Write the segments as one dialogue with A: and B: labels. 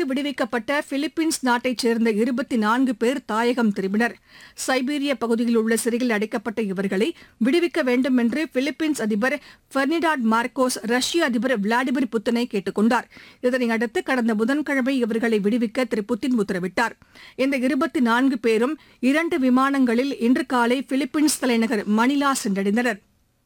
A: விடுவிக்கப்பட்ட பிலிப்பீன்ஸ் நாட்டைச் சேர்ந்த இருபத்தி நான்கு பேர் தாயகம் திரும்பினர் சைபீரிய பகுதியில் உள்ள சிறையில் அடைக்கப்பட்ட இவர்களை விடுவிக்க வேண்டும் என்று பிலிப்பீன்ஸ் அதிபர் பெர்னிடாட் மார்க்கோஸ் ரஷ்ய அதிபர் விளாடிமிர் புத்தினை கேட்டுக் கொண்டார் இதனையடுத்து கடந்த புதன்கிழமை இவர்களை விடுவிக்க திரு புத்தின் உத்தரவிட்டார் இந்த இருபத்தி நான்கு பேரும் இரண்டு விமானங்களில் இன்று காலை பிலிப்பீன்ஸ் தலைநகர் மணிலா சென்றடைந்தனர்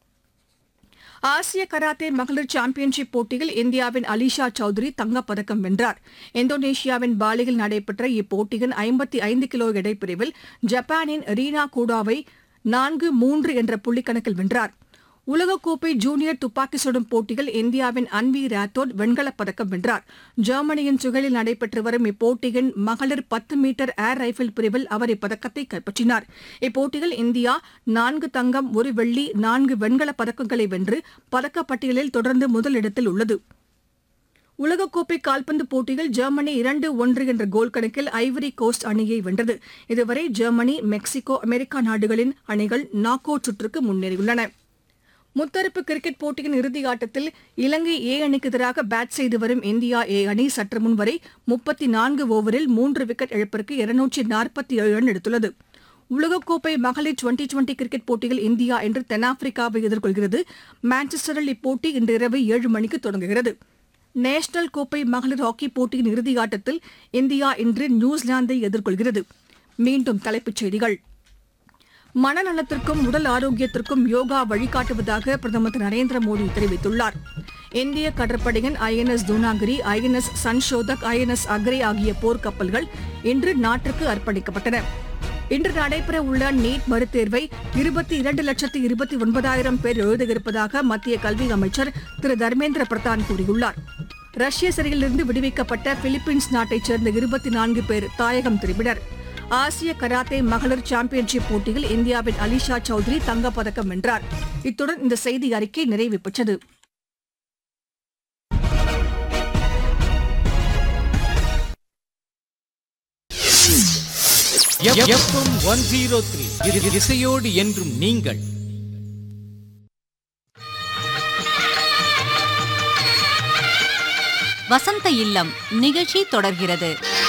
A: ஆசிய கராத்தே மகளிர் சாம்பியன்ஷிப் போட்டியில் இந்தியாவின் அலிஷா சௌத்ரி தங்கப்பதக்கம் வென்றார் இந்தோனேஷியாவின் பாலியில் நடைபெற்ற இப்போட்டியின் ஐம்பத்தி ஐந்து கிலோ எடைப்பிரிவில் ஜப்பானின் ரீனா கூடாவை நான்கு மூன்று என்ற புள்ளிக்கணக்கில் வென்றார் உலகக்கோப்பை ஜூனியர் துப்பாக்கி சுடும் போட்டியில் இந்தியாவின் அன்வி ராத்தோட் வெண்கலப் பதக்கம் வென்றார் ஜெர்மனியின் சுகலில் நடைபெற்று வரும் இப்போட்டியின் மகளிர் பத்து மீட்டர் ஏர் ரைபிள் பிரிவில் அவர் இப்பதக்கத்தை கைப்பற்றினார் இப்போட்டியில் இந்தியா நான்கு தங்கம் ஒரு வெள்ளி நான்கு வெண்கலப் பதக்கங்களை வென்று பதக்கப்பட்டியலில் தொடர்ந்து முதலிடத்தில் உள்ளது உலகக்கோப்பை கால்பந்து போட்டியில் ஜெர்மனி இரண்டு ஒன்று என்ற கோல் கணக்கில் ஐவரி கோஸ்ட் அணியை வென்றது இதுவரை ஜெர்மனி மெக்சிகோ அமெரிக்கா நாடுகளின் அணிகள் நாக் அவுட் சுற்றுக்கு முன்னேறியுள்ளன முத்தரப்பு கிரிக்கெட் போட்டியின் இறுதி ஆட்டத்தில் இலங்கை ஏ அணிக்கு எதிராக பேட் செய்து வரும் இந்தியா ஏ அணி சற்று முன் வரை முப்பத்தி நான்கு ஓவரில் மூன்று விக்கெட் இழப்பிற்கு இருநூற்றி நாற்பத்தி ஏழு ரன் எடுத்துள்ளது உலகக்கோப்பை மகளிர் டுவெண்டி டுவெண்டி கிரிக்கெட் போட்டியில் இந்தியா இன்று தென்னாப்பிரிக்காவை எதிர்கொள்கிறது மான்செஸ்டரில் இப்போட்டி இன்று இரவு ஏழு மணிக்கு தொடங்குகிறது நேஷனல் கோப்பை மகளிர் ஹாக்கி போட்டியின் இறுதி ஆட்டத்தில் இந்தியா இன்று நியூசிலாந்தை எதிர்கொள்கிறது மீண்டும் தலைப்புச் செய்திகள் மனநலத்திற்கும் உடல் ஆரோக்கியத்திற்கும் யோகா வழிகாட்டுவதாக பிரதமர் திரு நரேந்திர மோடி தெரிவித்துள்ளார் இந்திய கடற்படையின் INS Dunagiri INS Sanshodhak INS Akray ஆகிய போர்க்கப்பல்கள் இன்று நாட்டிற்கு அர்ப்பணிக்கப்பட்டன இன்று நடைபெற உள்ள நீட் மறுதேர்வை இருபத்தி இரண்டு லட்சத்து இருபத்தி ஒன்பதாயிரம் பேர் எழுதியிருப்பதாக மத்திய கல்வி அமைச்சர் திரு தர்மேந்திர பிரதான் கூறியுள்ளார் ரஷ்ய சிறையிலிருந்து விடுவிக்கப்பட்ட பிலிப்பீன்ஸ் நாட்டைச் சேர்ந்த இருபத்தி நான்கு பேர் தாயகம் திரும்பினர் ஆசிய கராத்தே மகளிர் சாம்பியன்ஷிப் போட்டியில் இந்தியாவின் அலிஷா சௌத்ரி தங்கப்பதக்கம் வென்றார் இத்துடன் இந்த செய்தி அறிக்கை நிறைவு பெற்றது
B: எஃப்எம் ஒன் ஜீரோ த்ரீ இசையோடு என்றும் நீங்கள்
C: வசந்த இல்லம் நிகழ்ச்சி தொடர்கிறது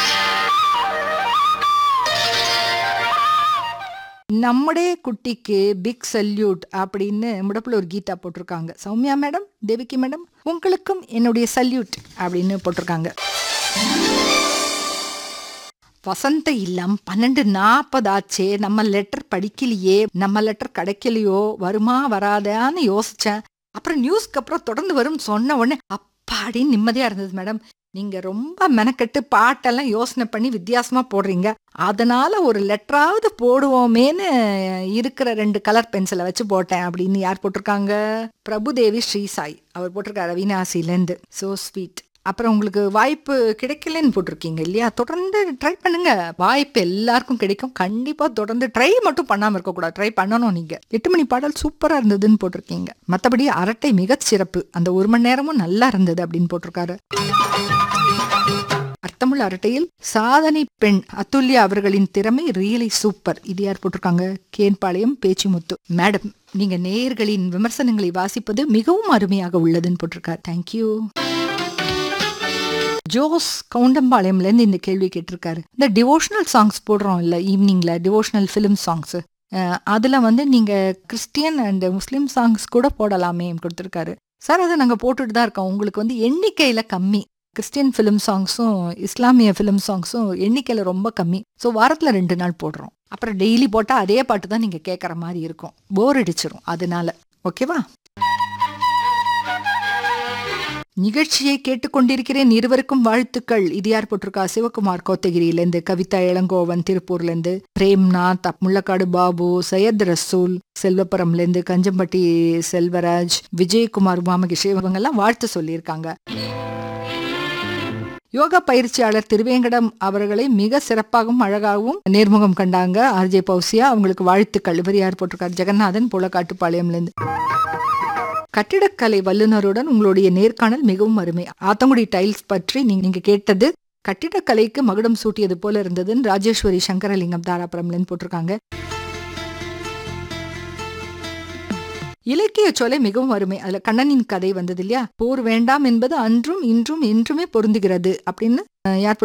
D: நம்முடைய குட்டிக்கு பிக் சல்யூட் அப்படின்னு முடப்புல ஒரு கீதா போட்டிருக்காங்க சௌமியா மேடம் தேவிகி மேடம் உங்களுக்கும் என்னுடைய சல்யூட் அப்படின்னு போட்டிருக்காங்க வசந்த இல்லம் பன்னெண்டு நாற்பதாச்சே நம்ம லெட்டர் படிக்கலையே நம்ம லெட்டர் கிடைக்கலையோ வருமா வராதான்னு யோசிச்சேன் அப்புறம் நியூஸ்க்கு அப்புறம் தொடர்ந்து வரும் சொன்ன உடனே அப்பாடி நிம்மதியா இருந்தது மேடம் நீங்க ரொம்ப மெனக்கெட்டு பாட்டெல்லாம் யோசனை பண்ணி வித்தியாசமா போடுறீங்க அதனால ஒரு லெட்டராவது போடுவோமேன்னு இருக்கிற ரெண்டு கலர் பென்சிலை வச்சு போட்டேன் அப்படின்னு யார் போட்டிருக்காங்க பிரபுதேவி ஸ்ரீசாய் அவர் போட்டிருக்காரு அவினாசிலேருந்து சோ ஸ்வீட் அப்புறம் உங்களுக்கு வாய்ப்பு கிடைக்கலன்னு போட்டிருக்கீங்க இல்லையா தொடர்ந்து ட்ரை பண்ணுங்க வாய்ப்பு எல்லாருக்கும் கிடைக்கும் கண்டிப்பா தொடர்ந்து ட்ரை மட்டும் பண்ணாம இருக்கக்கூடாது ட்ரை பண்ணணும் நீங்க எட்டு மணி பாடல் சூப்பரா இருந்ததுன்னு போட்டிருக்கீங்க மற்றபடி அரட்டை மிகச் சிறப்பு அந்த ஒரு மணி நேரமும் நல்லா இருந்தது அப்படின்னு போட்டிருக்காரு அர்த்தமுள்ள அரட்டையில் சாதனை பெண் அத்துல்யா அவர்களின் திறமை ரியலி சூப்பர் இது யார் போட்டிருக்காங்க கேன்பாளையம் பேச்சிமுத்து மேடம் நீங்க நேயர்களின் விமர்சனங்களை வாசிப்பது மிகவும் அருமையாக உள்ளதுன்னு போட்டிருக்காரு தேங்க்யூ ஜோஸ் கவுண்டம்பாளையம்ல இருந்து இந்த கேள்வி கேட்டிருக்காரு இந்த டிவோஷனல் சாங்ஸ் போடுறோம் இல்ல ஈவினிங்ல டிவோஷனல் ஃபிலிம் சாங்ஸ் அதுல வந்து நீங்க கிறிஸ்டியன் அண்ட் முஸ்லீம் சாங்ஸ் கூட போடலாமே கொடுத்துருக்காரு சார் அதை நாங்க போட்டுட்டு தான் இருக்கோம் உங்களுக்கு வந்து எண்ணிக்கையில கம்மி கிறிஸ்டியன் ஃபிலிம் சாங்ஸும் இஸ்லாமிய ஃபிலிம் சாங்ஸும் எண்ணிக்கையில ரொம்ப கம்மி ஸோ வாரத்துல ரெண்டு நாள் போடுறோம் அப்புறம் டெய்லி போட்டா அதே பாட்டு தான் நீங்க கேட்குற மாதிரி இருக்கும் போர் அடிச்சிரும் அதனால ஓகேவா நிகழ்ச்சியை கேட்டுக்கொண்டிருக்கிறேன் இருவருக்கும் வாழ்த்துக்கள் இது யார் போட்டிருக்கா சிவகுமார் கோத்தகிரியிலேருந்து கவிதா இளங்கோவன் திருப்பூர்லேருந்து பிரேம்நாத் முள்ளக்காடு பாபு சையத் ரசூல் செல்வபுரம்லேருந்து கஞ்சம்பட்டி செல்வராஜ் விஜயகுமார் உமாமகிஷ் இவங்கெல்லாம் வாழ்த்து சொல்லியிருக்காங்க யோகா பயிற்சியாளர் திருவேங்கடம் அவர்களை மிக சிறப்பாகவும் அழகாகவும் நேர்முகம் கண்டாங்க ஆர்ஜே பௌசியா அவங்களுக்கு வாழ்த்துக்கள் இவர் யார் போட்டிருக்கார் ஜெகநாதன் புலக்காட்டுப்பாளையம்லேருந்து கட்டிடக்கலை வல்லுநருடன் உங்களுடைய நேர்காணல் மிகவும் அருமை ஆத்தங்குடி டைல்ஸ் பற்றி நீங்க கேட்டது கட்டிடக்கலைக்கு மகுடம் சூட்டியது போல இருந்ததுன்னு ராஜேஸ்வரி சங்கரலிங்கம் தாராபுரம்லன்னு போட்டிருக்காங்க இலக்கிய சொலை மிகவும் அருமை அதுல கண்ணனின் கதை வந்தது இல்லையா போர் வேண்டாம் என்பது அன்றும் இன்றும் என்றுமே பொருந்துகிறது அப்படின்னு யார்